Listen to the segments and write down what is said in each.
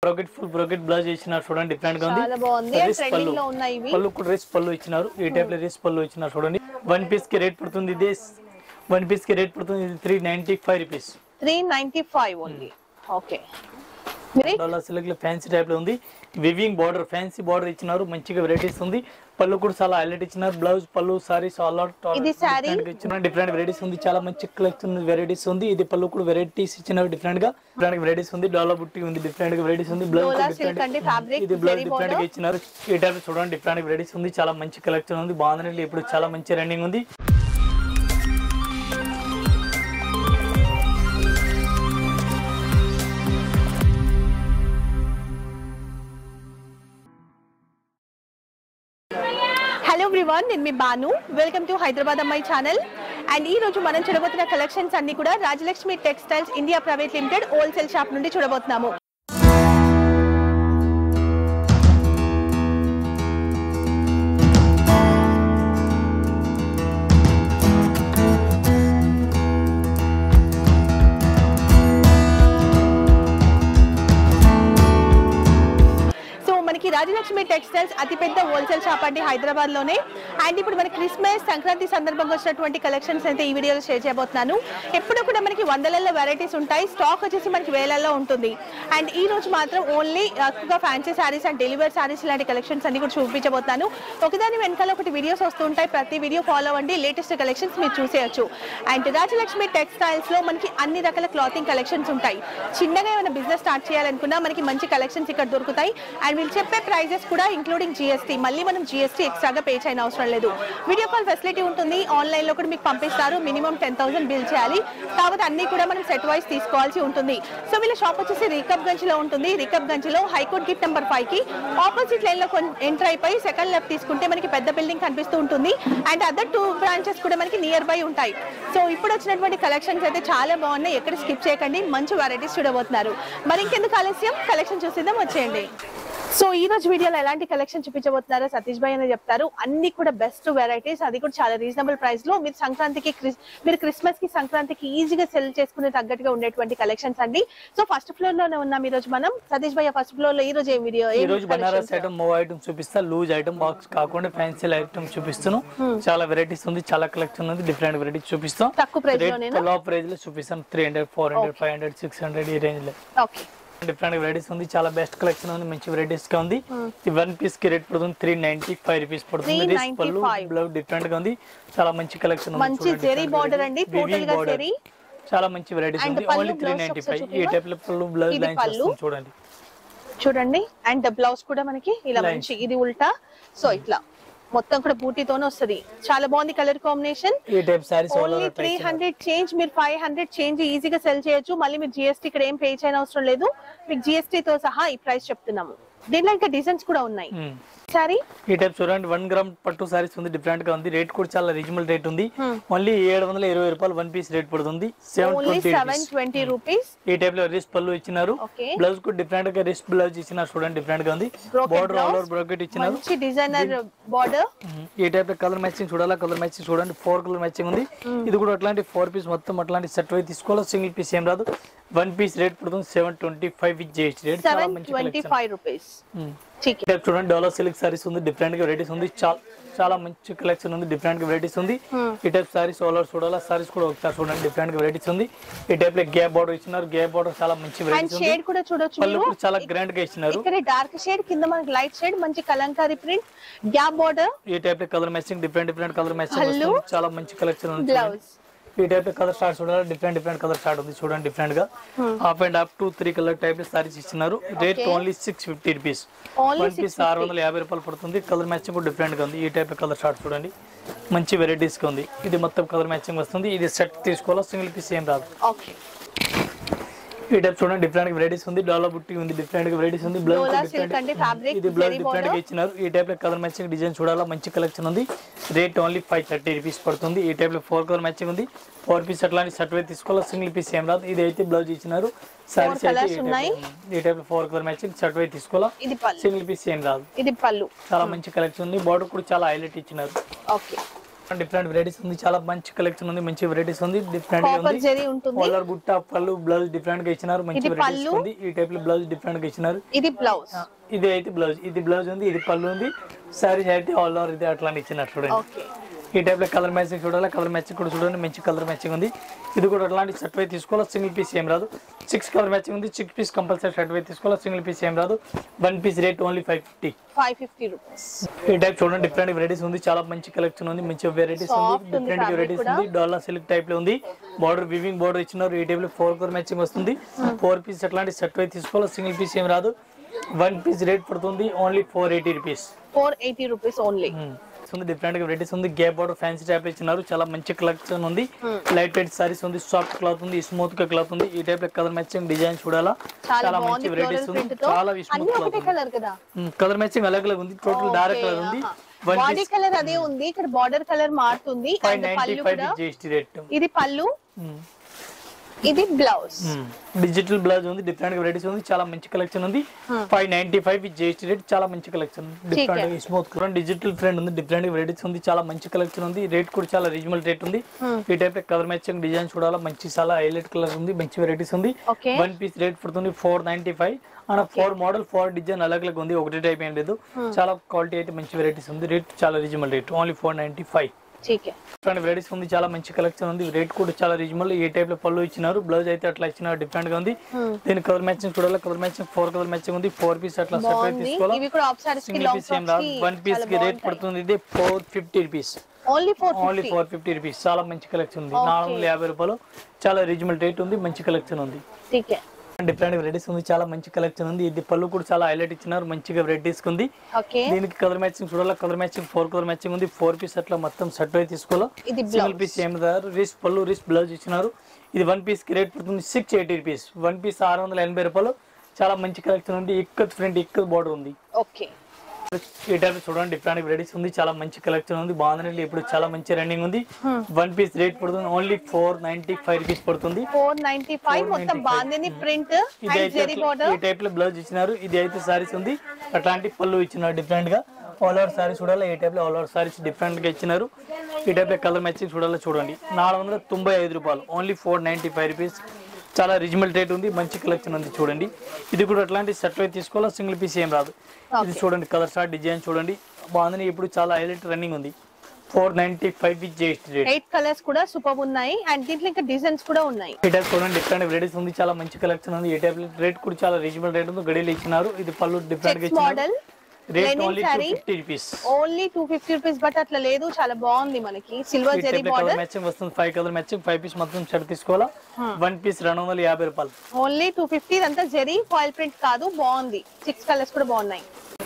Brocade full brocade blouse ఇచ్చినారు చూడండి different గా ఉంది చాలా బాగుంది Dress ట్రెండింగ్ పళ్ళు లో ఉన్నాయి ఇవి పళ్ళు కూడా రేస్ పళ్ళు ఇచ్చినారు ఈ టైప్ లో రేస్ పళ్ళు ఇచ్చినారు చూడండి వన్ పీస్ కి రేట్ పడుతుంది ఇది వన్ పీస్ కి రేట్ పడుతుంది ఇది three ninety five rupees three ninety five only okay dollar silk లో ఫ్యాన్సీ టైప్ లో ఉంది వివింగ్ బార్డర్ ఫ్యాన్సీ బార్డర్ ఇచ్చినారు మంచిగా వెరైటీస్ ఉంది పళ్ళు కూడా చాలా హైలైట్ ఇచ్చినారు blouse pallu saris all out ఇది saree? ఇచ్చిన డిఫరెంట్ వెరైటీస్ ఉంది చాలా మంచి కలెక్షన్ వెరైటీస్ ఉంది ఇది పళ్ళు కూడా వెరైటీస్ ఇచ్చినారు డిఫరెంట్ గా డిఫరెంట్ వెరైటీస్ ఉంది డాలర్ బుట్టి ఉంది డిఫరెంట్ గా వెరైటీస్ ఉంది బ్లౌజ్ డోలా సిల్క్ అంటే fabric, ఇది బ్లౌజ్ zeri డిఫరెంట్ గా border. ఇచ్చినారు ఈ టైప్ చూడండి డిఫరెంట్ వెరైటీస్ ఉంది చాలా మంచి కలెక్షన్ ఉంది బాగుంది ఇప్పుడు చాలా మంచి రన్నింగ్ ఉంది హలో ఎవ్రీవన్ నేను మీ బాను వెల్కమ్ టు హైదరాబాద్ అమ్మాయి ఛానల్ అండ్ ఈ రోజు మనం చూడబోతున్న కలెక్షన్స్ అన్ని కూడా Rajalakshmi textiles India private limited wholesale shop నుండి చూడబోతున్నాము సో మనకి రాజలక్ష్మి టెక్స్టైల్స్ అతిపెద్ద హోల్సేల్ షాప్ అండి హైదరాబాద్ లోనే అండ్ ఇప్పుడు మనకి క్రిస్మస్ సంక్రాంతి సందర్భంగా వచ్చినటువంటి కలెక్షన్స్ అయితే ఈ వీడియోలో షేర్ చేయబోతున్నాను ఎప్పుడు కూడా మనకి వందలలో వెరైటీస్ ఉంటాయి స్టాక్ వచ్చేసి మనకి వేలల్లో ఉంటుంది అండ్ ఈ రోజు మాత్రం ఓన్లీ ఎక్కువగా fancy saris and delivery saris ఇలాంటి కలెక్షన్స్ అన్ని కూడా చూపించబోతున్నాను ఒకదాని వెనకాల ఒకటి వీడియోస్ వస్తూ ఉంటాయి ప్రతి వీడియో ఫాలో అవ్వండి లేటెస్ట్ కలెక్షన్స్ మీరు చూసేయచ్చు అండ్ రాజలక్ష్మి టెక్స్టైల్స్ లో మనకి అన్ని రకాల క్లాతింగ్ కలెక్షన్స్ ఉంటాయి చిన్నగా ఏమైనా బిజినెస్ స్టార్ట్ చేయాలనుకున్నా మనకి మంచి కలెక్షన్స్ ఇక్కడ దొరుకుతాయి అండ్ వీళ్ళు చెప్పే ప్రైజెస్ కూడా ఇంక్లూడింగ్ జిఎస్టీ మళ్ళీ మనం జిఎస్టీ ఎక్స్ట్రాగా పే చేయని అవసరం లేదు వీడియో కాల్ ఫెసిలిటీ ఉంటుంది ఆన్లైన్ లో కూడా మీకు పంపిస్తారు మినిమం టెన్ థౌసండ్ బిల్ చేయాలి కాబట్టి అన్ని కూడా మనం సెట్ వైస్ తీసుకోవాల్సి ఉంటుంది సో వీళ్ళ షాప్ వచ్చేసి రికబ్ గంజ్ లో ఉంటుంది రికబ్ గంజ్ లో హైకోర్ట్ గిట్ నెంబర్ ఫైవ్ కి ఆపోజిట్ లైన్ లో ఎంటర్ అయిపోయి సెకండ్ లెఫ్ట్ తీసుకుంటే మనకి పెద్ద బిల్డింగ్ కనిపిస్తూ ఉంటుంది అండ్ అదర్ టూ బ్రాంచెస్ కూడా మనకి నియర్ బై ఉంటాయి సో ఇప్పుడు వచ్చినటువంటి కలెక్షన్స్ అయితే చాలా బాగున్నాయి ఎక్కడ స్కిప్ చేయకండి మంచి వెరైటీస్ చూడబోతున్నారు మరి ఇంకెందుకు ఆలస్యం కలెక్షన్ చూసిద్దాం వచ్చేయండి సో ఈ రోజు వీడియోలో ఎలాంటి కలెక్షన్ చూపించబోతున్నారో సతీష్ భాయ్ అని చెప్తారు అన్ని కూడా బెస్ట్ వెరైటీస్ అది కూడా చాలా రీజనబుల్ ప్రైస్ లో మీరు సంక్రాంతికి క్రిస్- మీరు క్రిస్మస్ కి సంక్రాంతికి ఈజీగా సెల్ చేసుకునే తగ్గట్టుగా ఉండేటువంటి కలెక్షన్స్ అండి సో ఫస్ట్ ఫ్లోర్ లోనే ఉన్నాం ఈ రోజు మనం సతీష్ భాయ్ ఫస్ట్ ఫ్లోర్ లో ఈ రోజు ఏం వీడియో ఈ రోజు బనారస్ ఐటమ్ మూవ్ ఐటమ్ చూపిస్తా లూజ్ ఐటమ్ బాక్స్ కాకుండా ఫ్యాన్సీ ఐటమ్ చూపిస్తాను చాలా వెరైటీస్ ఉంది చాలా కలెక్షన్ ఉంది డిఫరెంట్ వెరైటీస్ చూపిస్తాం తక్కువ ప్రైస్ రేట్ లోనేనా లో ప్రైస్ లో చూపిస్తాను three hundred four hundred five hundred six hundred ఈ రేంజ్ లో ఓకే డిఫరెంట్ వెరైటీస్ ఉంది చాలా బెస్ట్ కలెక్షన్ ఉంది మంచి వెరైటీస్ గా ఉంది ఈ వన్ పీస్ కి రేట్ పడుతుంది త్రీ నైన్టీ ఫైవ్ రూపీస్ పడుతుంది రేస్ పళ్ళు 395. బ్లౌజ్ డిఫరెంట్ గా ఉంది చాలా మంచి కలెక్షన్ మంచి జెరీ border అండి, total గా zeri. చాలా మంచి వెరైటీస్ And ఉంది pallu, only three blouse ninety ఒకసారి ఫైవ్ ఈ చూపిమ్మా. టైప్ లో పళ్ళు బ్లౌజ్ ఇది లైన్స్ పళ్ళు. వస్తుంది చూడండి చూడండి అండ్ బ్లౌజ్ కూడా మనకి ఇలా Lines. మంచి ఇది ఉల్టా సో ఇట్లా మొత్తం కూడా బూటీతోనే వస్తది చాలా బాగుంది కలర్ కాంబినేషన్ ఈ type saris only three hundred change మీరు ఫైవ్ హండ్రెడ్ చేంజ్ ఈజీగా సెల్ చేయొచ్చు మళ్ళీ మీరు జిఎస్టీ ఇక్కడ ఏం పే చేయని అవసరం లేదు మీకు GST తో సహా ఈ ప్రైస్ చెప్తున్నాము దీంట్లో ఇంకా డిజైన్స్ కూడా ఉన్నాయి సారీ ఈ టైప్ చూడండి వన్ గ్రామ్ పట్టు సారీస్ ఉంది డిఫరెంట్ గా ఉంది రేట్ కూడా చాలా రీజనబుల్ రేట్ ఉంది ఓన్లీ ఏడు వందల ఇరవై రూపాయలు వన్ పీస్ రేట్ పడుతుంది seven only twenty seven twenty rupees ఈ టైప్ లో రిస్ట్ పళ్ళు ఇచ్చినారు Okay. బ్లౌజ్ కూడా డిఫరెంట్ గా రిస్ట్ బ్లౌజ్ ఇచ్చినారు చూడండి డిఫరెంట్ గా ఉంది Brocade border all blouse. Over brocade ఇచ్చినారు మంచి డిజైనర్ బార్డర్ మ్మ్. ఈ టైప్ లో కలర్ మ్యాచింగ్ చూడాలా కలర్ మ్యాచింగ్ చూడండి ఫోర్ కలర్ మ్యాచింగ్ ఉంది ఇది కూడా అట్లాంటి ఫోర్ పీస్ మొత్తం అట్లాంటి సెట్ అయి తీసుకోవాలి సింగిల్ పీస్ ఏం రాదు వన్ పీస్ రేట్ పడుతుంది seven twenty five with GST rate చాలా సెవెన్ మంచి ట్వంటీ collection. ఫైవ్ రూపీస్ మ్మ్. ठीक ఈ టైప్ చూడండి డాలర్ సిల్క్ సారీస్ ఉంది డిఫరెంట్ గా వెరైటీస్ ఉంది చాలా చాలా మంచి కలెక్షన్ ఉంది డిఫరెంట్ గా వెరైటీస్ ఉంది ఈ టైప్ సారీస్ ఆల్ ఓవర్ చూడాలా సారీస్ కూడా ఒకసారి చూడండి డిఫరెంట్ గా వెరైటీస్ ఉంది ఈ టైప్ లో గ్యాప్ బార్డర్ ఇచ్చినారు గ్యాప్ బార్డర్ చాలా మంచి అండ్ వెరైటీస్ ఉంది షేడ్ కూడా చూడొచ్చు పళ్ళు మీరు కూడా చాలా గ్రాండ్ గా ఇచ్చినారు ఇక్కడ డార్క్ షేడ్ కింద మనకి లైట్ షేడ్ మంచి కలంకారీ ప్రింట్ గ్యాప్ బార్డర్ ఈ టైప్ లో colour matching different different colour matching pallu. వస్తుంది చాలా మంచి కలెక్షన్ ఉంది చూడండి. బ్లౌజ్ ఈ టైప్ లో కలర్ స్టార్ట్ చూడాలి డిఫరెంట్ డిఫరెంట్ కలర్ స్టార్ట్ ఉంది చూడండి డిఫరెంట్ గా half and half two three colour type saris ఇచ్చినారు rate only six fifty rupees only one piece ఆరు వందల యాభై రూపాయలు పడుతుంది కలర్ మ్యాచింగ్ కూడా డిఫరెంట్ గా ఉంది ఈ టైప్ కలర్ స్టార్ట్ చూడండి మంచి వెరైటీస్ గా ఉంది ఇది మొత్తం కలర్ మ్యాచింగ్ వస్తుంది ఇది సెట్ తీసుకోవాలా సింగిల్ పీస్ ఏం రాదు ఓకే ఈ టైప్ చూడండి డిఫరెంట్ వెరైటీస్ ఉంది డాలా బుట్టి ఉంది డిఫరెంట్ వెరైటీస్ ఉంది బ్లౌజ్ డోలా సిల్క్ అంటే ఫ్యాబ్రిక్ ఇది బ్లౌజ్ డిఫరెంట్ గా ఇచ్చినారు ఈ టైప్ లో కలర్ మ్యాచింగ్ డిజైన్ చూడాలా మంచి కలెక్షన్ ఉంది rate only five thirty rupees పడుతుంది ఈ టైప్ లో ఫోర్ కలర్ మ్యాచింగ్ ఉంది ఫోర్ పీస్ అట్లాంటి షర్ట్ వేర్ తీసుకోవాలి సింగిల్ పీస్ ఏం రాదు ఇది అయితే బ్లౌజ్ ఇచ్చినారు సారీస్ అయితే colours ఈ type ఉన్నాయి. లో- ఈ టైప్ లో four colour matching shirt wear తీసుకోవాలా ఇది పళ్ళు సింగిల్ పీస్ ఏం రాదు ఇది పళ్ళు చాలా మంచి కలెక్షన్ ఉంది బార్డర్ కూడా చాలా హైలైట్ ఇచ్చినారు ఓకే డిఫరెంట్ వెరైటీస్ ఉంది చాలా మంచి కలెక్షన్ ఉంది మంచి వెరైటీస్ ఉంది డిఫరెంట్ గా కాపర్ ఉంది జరీ ఉంటుంది కాలర్ బుట్ట పళ్ళు బ్లౌజ్ డిఫరెంట్ గా ఇచ్చినారు మంచి ఇది వెరైటీస్ పళ్ళు. ఉంది ఈ టైప్ లో బ్లౌజ్ డిఫరెంట్ గా ఇచ్చినారు ఇది బ్లౌజ్ ఇది అయితే బ్లౌజ్ ఇది బ్లౌజ్ ఉంది ఇది పళ్ళు ఉంది సారీస్ అయితే ఆల్ ఓవర్ ఇది అట్లా ఇచ్చినారు చూడండి ఓకే ఈ టైప్ లో కలర్ మ్యాచింగ్ చూడాలి కలర్ మ్యాచింగ్ కూడా చూడండి మంచి కలర్ మ్యాచింగ్ ఉంది ఇది కూడా అట్లాంటి షర్ట్ వై తీసుకోవాలి సింగిల్ పీస్ ఏం రాదు సిక్స్ కలర్ మ్యాచింగ్ ఉంది సిక్స్ పీస్ కంపల్సరీ షర్ట్ వై తీసుకోవాలి సింగిల్ పీస్ ఏం రాదు one piece rate only five fifty five fifty rupees ఈ టైప్ చూడండి డిఫరెంట్ వెరైటీస్ ఉంది చాలా మంచి కలెక్షన్ ఉంది మంచి వెరైటీస్ Soft ఉంది ఉంది డిఫరెంట్ fabric వెరైటీస్ కూడా. ఉంది డాలర్ సిల్క్ టైప్ లో ఉంది బార్డర్ వివింగ్ బార్డర్ ఇచ్చినారు ఈ టైప్ లో ఫోర్ కలర్ మ్యాచింగ్ వస్తుంది ఫోర్ పీస్ అట్లాంటి షర్ట్ వై తీసుకోవాలి సింగిల్ పీస్ ఏం రాదు వన్ పీస్ రేట్ పడుతుంది only four eighty rupees four eighty rupees only ఉంది డిఫరెంట్ గా వెరైటీస్ ఉంది గ్యాప్ బార్డర్ ఫ్యాన్సీ టైప్ ఇచ్చినారు చాలా మంచి కలెక్షన్ ఉంది లైట్ వెయిట్ సారీస్ ఉంది సాఫ్ట్ క్లాత్ ఉంది స్మూత్ గా క్లాత్ ఉంది ఈ టైప్ లో కలర్ మ్యాచింగ్ డిజైన్ చూడాలా చాలా చాలా మంచి బాగుంది వెరైటీస్ ఫ్లోరల్ ఉంది ప్రింట్ తో చాలా అన్ని స్మూత్ క్లాత్ ఒకటే కలర్ కదా కలర్ మ్యాచింగ్ అలగ్ అలగ్ ఉంది టోటల్ డార్క్ కలర్ ఉంది వన్ బాడీ కలర్ అదే ఉంది ఇక్కడ బార్డర్ కలర్ మారుతుంది ఫైవ్ అండ్ నైన్టీ పళ్ళు ఫైవ్ కూడా జిఎస్టీ రేట్ ఇది పళ్ళు ఇది బ్లౌజ్ డిజిటల్ బ్లౌజ్ ఉంది డిఫరెంట్ వెరైటీస్ ఉంది చాలా మంచి కలెక్షన్ ఉంది five ninety five with GST rate చాలా మంచి collection different smooth digital friend ఉంది డిఫరెంట్ వెరైటీస్ ఉంది చాలా మంచి కలెక్షన్ ఉంది రేట్ కూడా చాలా రీజనబుల్ రేట్ ఉంది ఈ టైప్ కలర్ మ్యాచింగ్ డిజైన్ చూడాలా మంచి చాలా హైలైట్ కలర్ ఉంది మంచి వెరైటీస్ ఉంది ఓకే వన్ పీస్ రేట్ పడుతుంది four ninety five and four model four design అలగ్ అలగ్ ఉంది ఒకటి టైప్ ఏం లేదు చాలా క్వాలిటీ అయితే మంచి వెరైటీస్ ఉంది రేట్ చాలా reasonable rate only four ninety five చీకే డిఫరెంట్ వెరైటీస్ ఉంది చాలా మంచి కలెక్షన్ ఉంది రేట్ కూడా చాలా రీజనబుల్ ఏ టైప్ లో పళ్ళు ఇచ్చినారు బ్లౌజ్ అయితే అట్లా ఇచ్చినారు డిఫరెంట్ గా ఉంది దీని కలర్ మ్యాచింగ్ చూడాలి colour matching four colour matching ఉంది ఫోర్ పీస్ అట్లా సెపరేట్ బాగుంది తీసుకోవాలి ఇవి కూడా ఆఫ్ సారీస్ కి సింగిల్ లాంగ్ పీస్ ఏం రాదు వన్ పీస్ కి రేట్ పడుతుంది ఇది four fifty rupees only four only fifty four fifty rupees చాలా మంచి కలెక్షన్ ఉంది నాలుగు వందల యాభై రూపాయలు చాలా రీజనబుల్ రేట్ ఉంది మంచి కలెక్షన్ ఉంది చీకే డిఫరెంట్ వెరైటీస్ ఉంది చాలా మంచి కలెక్షన్ ఉంది ఇది పళ్ళు కూడా చాలా హైలైట్ ఇచ్చినారు మంచిగా వెరైటీస్ ఉంది ఓకే దీనికి కలర్ మ్యాచింగ్ చూడాలి colour matching four colour matching ఉంది ఫోర్ పీస్ అట్లా మొత్తం సెట్ అయి తీసుకోవాలి ఇది సింగిల్ బ్లౌజ్ పీస్ ఏం రిస్ పళ్ళు రిస్ బ్లౌజ్ ఇచ్చినారు ఇది వన్ పీస్ కి రేట్ పడుతుంది six eighty rupees one piece ఆరు వందల ఎనభై రూపాయలు చాలా మంచి కలెక్షన్ ఉంది ఇక్కత్ ఫ్రంట్ ఇక్కత్ బార్డర్ ఉంది ఓకే ఈ టైప్ చూడండి డిఫరెంట్ వెరైటీస్ ఉంది చాలా మంచి కలెక్షన్ ఉంది బాగుంది ఇప్పుడు చాలా మంచి రన్నింగ్ ఉంది వన్ పీస్ రేట్ పడుతుంది only four ninety five rupees పడుతుంది ఫోర్ నైన్టీ ఫైవ్ మొత్తం బాగుంది ప్రింట్ ఇది అండ్ అయితే జెరీ అట్లా- బార్డర్ ఈ టైప్ లో బ్లౌజ్ ఇచ్చినారు ఇది అయితే సారీస్ ఉంది అట్లాంటి పళ్ళు ఇచ్చినారు డిఫరెంట్ గా ఆల్ ఓవర్ సారీస్ చూడాలి ఈ టైప్ లో ఆల్ ఓవర్ సారీస్ డిఫరెంట్ గా ఇచ్చినారు ఈ టైప్ లో కలర్ మ్యాచింగ్ చూడాలి చూడండి నాలుగు వందల తొంభై ఐదు రూపాయలు only four ninety five rupees చాలా రీజనబుల్ రేట్ ఉంది మంచి కలెక్షన్ ఉంది చూడండి ఇది కూడా అట్లాంటి సెట్ అయితే తీసుకోవాలి సింగిల్ పీస్ ఏం రాదు ఇది చూడండి కలర్ షార్ట్ డిజైన్ చూడండి బాగుంది ఇప్పుడు చాలా హైలైట్ రన్నింగ్ ఉంది four ninety five with GST rate eight colours కూడా సూపర్ ఉన్నాయి అండ్ దీంట్లో ఇంకా డిజైన్స్ కూడా ఉన్నాయి ఈ టైప్ చూడండి డిఫరెంట్ వెరైటీస్ ఉంది చాలా మంచి కలెక్షన్ ఉంది ఈ టైప్ రేట్ కూడా చాలా రీజనబుల్ రేట్ ఉంది గడియలు ఇచ్చినారు ఇది పళ్ళు డిఫరెంట్ గా చెక్స్ ఇచ్చినారు model rate Lenin only two saree. Fifty rupees only two fifty rupees but అట్లా లేదు చాలా బాగుంది మనకి silver zari colour border matching వస్తుంది five colour matching five piece మొత్తం షర్ట్ తీసుకోవాలా వన్ పీస్ రెండు వందల యాభై రూపాయలు ఓన్లీ టూ ఫిఫ్టీ ఇదంతా జెరీ ఫాయిల్ ప్రింట్ కాదు బాగుంది సిక్స్ కలర్స్ కూడా బాగున్నాయి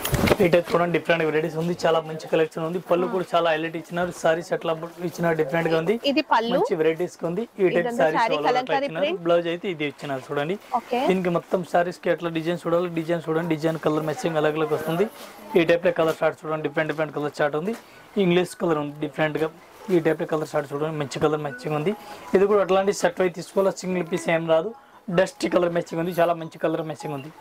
ఈ టైప్ చూడండి డిఫరెంట్ వెరైటీస్ ఉంది చాలా మంచి కలెక్షన్ ఉంది పళ్ళు కూడా చాలా హైలైట్ ఇచ్చినారు సారీస్ అట్లా ఇచ్చినారు డిఫరెంట్ గా ఉంది ఇది పళ్ళు మంచి వెరైటీస్ ఉంది ఈ టైప్ ఇదంతా saree సారీస్ కలంకారీ ఇచ్చినారు print. బ్లౌజ్ అయితే ఇది ఇచ్చినారు చూడండి ఓకే దీనికి మొత్తం సారీస్ కి ఎట్లా డిజైన్ చూడాలి డిజైన్ చూడండి డిజైన్ కలర్ మ్యాచింగ్ అలగ్ అలగ్ వస్తుంది ఈ టైప్ లో కలర్ చార్ట్ చూడండి డిఫరెంట్ డిఫరెంట్ కలర్ చార్ట్ ఉంది ఇంగ్లీష్ కలర్ ఉంది డిఫరెంట్ గా ఈ టైప్ లో కలర్ చార్ట్ చూడండి మంచి కలర్ మ్యాచింగ్ ఉంది ఇది కూడా అట్లాంటి సెట్ అయితే తీసుకోవాలి సింగిల్ పీస్ ఏం రాదు డస్ట్ కలర్ మ్యాచింగ్ ఉంది చాలా మంచి కలర్ మ్యాచింగ్ ఉంది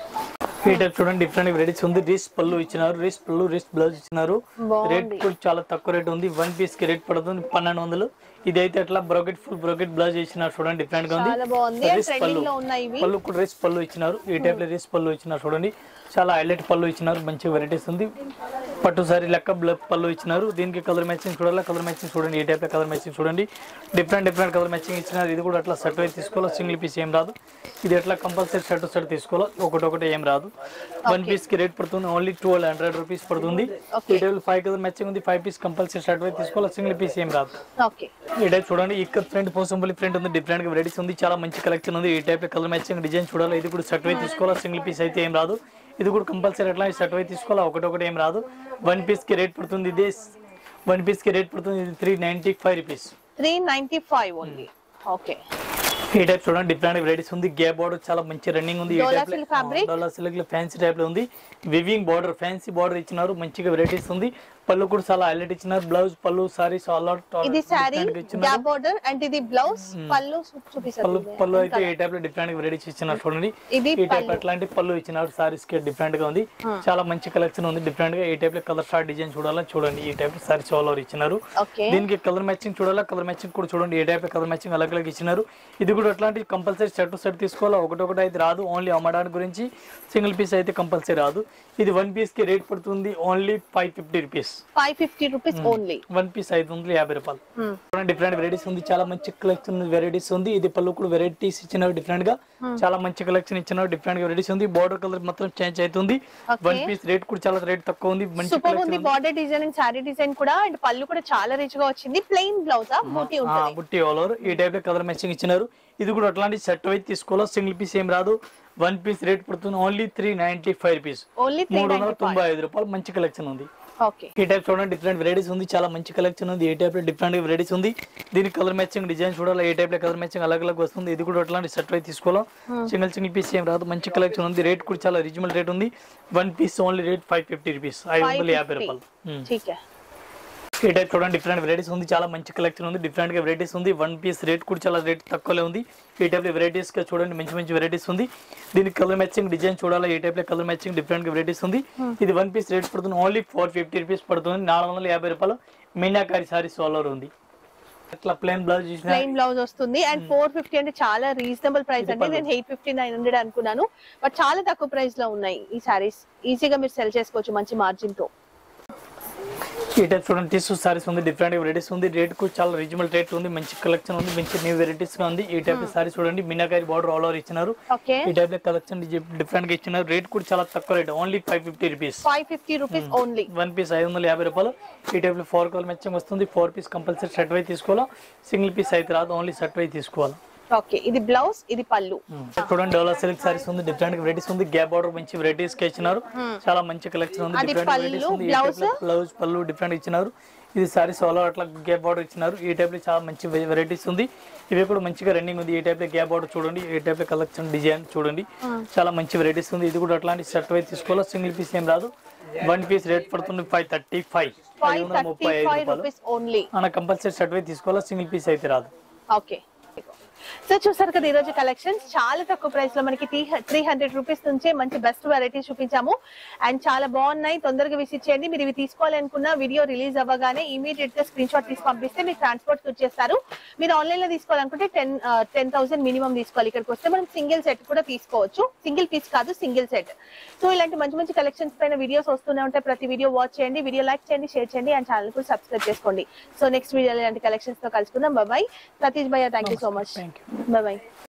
ఈ టైప్ చూడండి డిఫరెంట్ వెరైటీస్ ఉంది రిస్ పళ్ళు ఇచ్చినారు రిస్ పళ్ళు రిస్ బ్లౌజ్ ఇచ్చినారు రేట్ బాగుంది కూడా చాలా తక్కువ రేట్ ఉంది వన్ పీస్ కి రేట్ పడుతుంది పన్నెండు వందలు ఇది అయితే అట్లా బ్రోకెట్ ఫుల్ బ్రోకెట్ బ్లౌజ్ ఇచ్చినారు చూడండి డిఫరెంట్ గా ఉంది చాలా బాగుంది రిస్ పళ్ళు ట్రెండింగ్ లో ఉన్నాయి ఇవి పళ్ళు కూడా రేస్ పళ్ళు ఇచ్చినారు ఈ టైప్ లో రేస్ పళ్ళు ఇచ్చినారు చూడండి చాలా హైలైట్ పళ్ళు ఇచ్చినారు మంచి వెరైటీస్ ఉంది పట్టు సారీ లెక్క బ్ల- పళ్ళు ఇచ్చినారు దీనికి కలర్ మ్యాచింగ్ చూడాలి కలర్ మ్యాచింగ్ చూడండి ఈ టైప్ లో కలర్ మ్యాచింగ్ చూడండి డిఫరెంట్ డిఫరెంట్ కలర్ మ్యాచింగ్ ఇచ్చినారు ఇది కూడా అట్లా షర్ట్ అయితే తీసుకోవాలి సింగిల్ పీస్ ఏం రాదు ఇది ఎట్లా కంపల్సరీ షర్ట్ షర్ట్ తీసుకోవాలి ఒకటి ఒకటి ఏం రాదు వన్ పీస్ కి రేట్ పడుతుంది ఓన్లీ ట్వెల్వ్ హండ్రెడ్ రూపీస్ పడుతుంది ఈ టైప్ ఫైవ్ కలర్ మ్యాచింగ్ ఉంది ఫైవ్ పీస్ కంపల్సరీ షర్ట్ అయితే తీసుకోవాలి సింగిల్ పీస్ ఏం రాదు ఓకే ఈ టైప్ చూడండి ఇక్కడ ఫ్రంట్ పోసంపల్లి ఫ్రంట్ ఉంది డిఫరెంట్ గా వెరైటీస్ ఉంది చాలా మంచి కలెక్షన్ ఉంది ఈ టైప్ కలర్ మ్యాచింగ్ డిజైన్ చూడాలి ఇది కూడా షర్ట్ వై తీసుకోవాలా సింగిల్ పీస్ అయితే ఏం రాదు ఇది కూడా కంపల్సరీ అట్లా షర్ట్ వై తీసుకోవాలా ఒకటి ఒకటి ఏం రాదు వన్ పీస్ కి రేట్ పడుతుంది ఇది వన్ పీస్ కి రేట్ పడుతుంది ఇది three ninety five rupees three ninety five only okay ఈ టైప్ చూడండి డిఫరెంట్ వెరైటీస్ ఉంది గే బార్డర్ చాలా మంచి రన్నింగ్ ఉంది ఈ Dola type silk fabric? Dola silk లో ఫ్యాన్సీ టైప్ లో ఉంది వివింగ్ బార్డర్ ఫ్యాన్సీ బార్డర్ ఇచ్చినారు మంచిగా వెరైటీస్ ఉంది పళ్ళు కూడా చాలా హైలైట్ ఇచ్చినారు blouse pallu saris all out ఇది శారీ ఇచ్చినారు గ్యాప్ బోర్డర్ అండ్ ఇది బ్లౌజ్ పళ్ళు పళ్ళు చూపిస్తారు పళ్ళు అయితే ఈ టైప్ లో డిఫరెంట్ వెరైటీస్ ఇచ్చినారు చూడండి ఇది ఈ టైప్ అట్లాంటి పళ్ళు ఇచ్చినారు సారీస్ కి డిఫరెంట్ గా ఉంది చాలా మంచి కలెక్షన్ ఉంది డిఫరెంట్ గా ఈ టైప్ లో కలర్ షార్ట్ డిజైన్ చూడాలని చూడండి ఈ టైప్ సారీస్ ఆల్ ఓవర్ ఇచ్చినారు ఓకే దీనికి కలర్ మ్యాచింగ్ చూడాలా కలర్ మ్యాచింగ్ కూడా చూడండి ఏ టైప్ కలర్ మ్యాచింగ్ అలగ్ అలగ్ ఇచ్చినారు ఇది కూడా అట్లాంటి కంపల్సరీ సెట్ టు సెట్ తీసుకోవాలా ఒకటొకటి అయితే రాదు ఓన్లీ అమ్మడానికి గురించి సింగిల్ పీస్ అయితే కంపల్సరీ రాదు ఇది వన్ పీస్ కి రేట్ పడుతుంది only five fifty rupees five fifty rupees only one piece ఐదు వందల యాభై రూపాయలు డిఫరెంట్ వెరైటీస్ ఉంది చాలా మంచి కలెక్షన్ వెరైటీస్ ఉంది ఇది పళ్ళు కూడా వెరైటీస్ ఇచ్చినారు డిఫరెంట్ గా చాలా మంచి కలెక్షన్ ఇచ్చినారు డిఫరెంట్ వెరైటీస్ ఉంది బార్డర్ కలర్ మాత్రం చేంజ్ అవుతుంది వన్ పీస్ రేట్ కూడా చాలా రేట్ తక్కువ ఉంది మంచి సూపర్ ఉంది collection border design and saree design కూడా అండ్ పళ్ళు కూడా చాలా రిచ్ గా వచ్చింది ప్లెయిన్ బ్లౌజ్ బూటీ ఉంటుంది బుట్టి ఆల్ ఓవర్ ఈ టైప్ లో కలర్ మ్యాచింగ్ ఇచ్చినారు ఇది కూడా అట్లాంటి సెట్ అయితే తీసుకోవాలా సింగిల్ పీస్ ఏం రాదు వన్ పీస్ రేట్ పడుతుంది only three ninety five rupees only three మూడు వందల తొంభై ఐదు రూపాయలు మంచి కలెక్షన్ ఉంది ఓకే ఈ టైప్ చూడండి డిఫరెంట్ వెరైటీస్ ఉంది చాలా మంచి కలెక్షన్ ఉంది ఏ టైప్ లో డిఫరెంట్ వెరైటీస్ ఉంది దీని కలర్ మ్యాచింగ్ డిజైన్ చూడాలి ఏ టైప్ లో కలర్ మ్యాచింగ్ అలగ్ అలగ్ వస్తుంది ఇది కూడా అట్లాంటి సెట్ అయితే తీసుకోవాలా సింగిల్ సింగిల్ పీస్ ఏం రాదు మంచి కలెక్షన్ ఉంది రేట్ కూడా చాలా రీజనబుల్ రేట్ ఉంది one piece only rate five fifty rupees ఐదు వందల యాభై రూపాయలు Hmm. ठीक है ఈ టైప్ చూడండి డిఫరెంట్ వెరైటీస్ ఉంది చాలా మంచి కలెక్షన్ ఉంది డిఫరెంట్ గా వెరైటీస్ ఉంది వన్ పీస్ రేట్ కూడా చాలా రేట్ తక్కువలో ఉంది ఈ టైప్ వెరైటీస్ గా చూడండి మంచి మంచి వెరైటీస్ ఉంది దీనికి కలర్ మ్యాచింగ్ డిజైన్ చూడాలి ఈ టైప్ లో కలర్ మ్యాచింగ్ డిఫరెంట్ గా వెరైటీస్ ఉంది ఇది వన్ పీస్ రేట్ పడుతుంది ఓన్లీ ఫోర్ ఫిఫ్టీ రూపీస్ పడుతుంది నాలుగు వందల యాభై రూపాయలు మీనాకారి సారీస్ ఆల్ ఓవర్ ఉంది అట్లా ప్లేన్ బ్లౌజ్ చూసిన ప్లెయిన్ బ్లౌజ్ వస్తుంది అండ్ ఫోర్ ఫిఫ్టీ అంటే చాలా రీజనబుల్ ప్రైస్ అండి నేను ఎయిట్ ఫిఫ్టీ నైన్ హండ్రెడ్ అనుకున్నాను బట్ చాలా తక్కువ ప్రైస్ లో ఉన్నాయి ఈ సారీస్ ఈజీగా మీరు సెల్ చేసుకోవచ్చు మంచి మార్జిన్ తో ఈ టైప్ చూడండి టిష్యూ సారీస్ ఉంది డిఫరెంట్ వెరైటీస్ ఉంది రేట్ కూడా చాలా రీజనబుల్ రేట్ ఉంది మంచి కలెక్షన్ ఉంది మంచి న్యూ వెరైటీస్ గా ఉంది ఈ టైప్ సారీస్ చూడండి మీనాకారి బార్డర్ ఆల్ ఓవర్ ఇచ్చినారు ఓకే ఈ టైప్ లో కలెక్షన్ డిఫరెంట్ గా ఇచ్చినారు రేట్ కూడా చాలా తక్కువ rate only five fifty rupees five fifty rupees only one piece ఐదు వందల యాభై రూపాయలు ఈ టైప్ లో ఫోర్ కలర్ మ్యాచింగ్ వస్తుంది ఫోర్ పీస్ కంపల్సరీ సెట్ వై తీసుకోవాలా సింగిల్ పీస్ అయితే రాదు ఓన్లీ సెట్ వై తీసుకోవాలి ఓకే ఇది బ్లౌజ్ ఇది పళ్ళు చూడండి డోలా సిల్క్ సారీస్ ఉంది డిఫరెంట్ వెరైటీస్ ఉంది గ్యాప్ బార్డర్ మంచి వెరైటీస్ కి ఇచ్చినారు చాలా మంచి కలెక్షన్ ఉంది అది డిఫరెంట్ పళ్ళు, వెరైటీస్ ఉంది blouse? బ్లౌజ్ పళ్ళు డిఫరెంట్ ఇచ్చినారు ఇది సారీస్ ఆల్ అట్లా గ్యాప్ బార్డర్ ఇచ్చినారు ఈ టైప్ లో చాలా మంచి వెరైటీస్ ఉంది ఇవి కూడా మంచిగా రన్నింగ్ ఉంది ఈ టైప్ లో గ్యాప్ బార్డర్ చూడండి ఈ టైప్ లో కలెక్షన్ డిజైన్ చూడండి చాలా మంచి వెరైటీస్ ఉంది ఇది కూడా అట్లాంటి సెట్ వై తీసుకోవాలా సింగిల్ పీస్ ఏం రాదు వన్ పీస్ రేట్ పడుతుంది ఫైవ్ థర్టీ ఫైవ్ ఫైవ్ ఐదు వందల థర్టీ ముప్పై ఐదు ఫైవ్ రూపాయలు రూపీస్ ఓన్లీ మన కంపల్సరీ సెట్ వై తీసుకోవాలా సింగిల్ పీస్ అయితే రాదు ఓకే సో చూసారు కదా ఈరోజు కలెక్షన్స్ చాలా తక్కువ ప్రైస్ లో మనకి త్రీ హండ్రెడ్ రూపీస్ నుంచే మంచి బెస్ట్ వెరైటీస్ చూపించాము అండ్ చాలా బాగున్నాయి తొందరగా విజిట్ చేయండి మీరు ఇవి తీసుకోవాలి అనుకున్న వీడియో రిలీజ్ అవ్వగానే ఇమీడియట్ గా స్క్రీన్ షాట్ తీసి పంపిస్తే మీకు ట్రాన్స్పోర్ట్ వచ్చేస్తారు మీరు ఆన్లైన్ లో తీసుకోవాలనుకుంటే టెన్ టెన్ థౌసండ్ మినిమం తీసుకోవాలి ఇక్కడికి వస్తే మనం సింగిల్ సెట్ కూడా తీసుకోవచ్చు సింగిల్ పీస్ కాదు సింగిల్ సెట్ సో ఇలాంటి మంచి మంచి కలెక్షన్స్ పైన వీడియోస్ వస్తూనే ఉంటాయి ప్రతి వీడియో వాచ్ చేయండి వీడియో లైక్ చేయండి షేర్ చేయండి అండ్ ఛానల్ కూడా సబ్స్క్రైబ్ చేసుకోండి సో నెక్స్ట్ వీడియో ఇలాంటి కలెక్షన్స్ తో కలుసుకుందాం బాయ్ సతీష్ భయ్య thank you so much thank you bye bye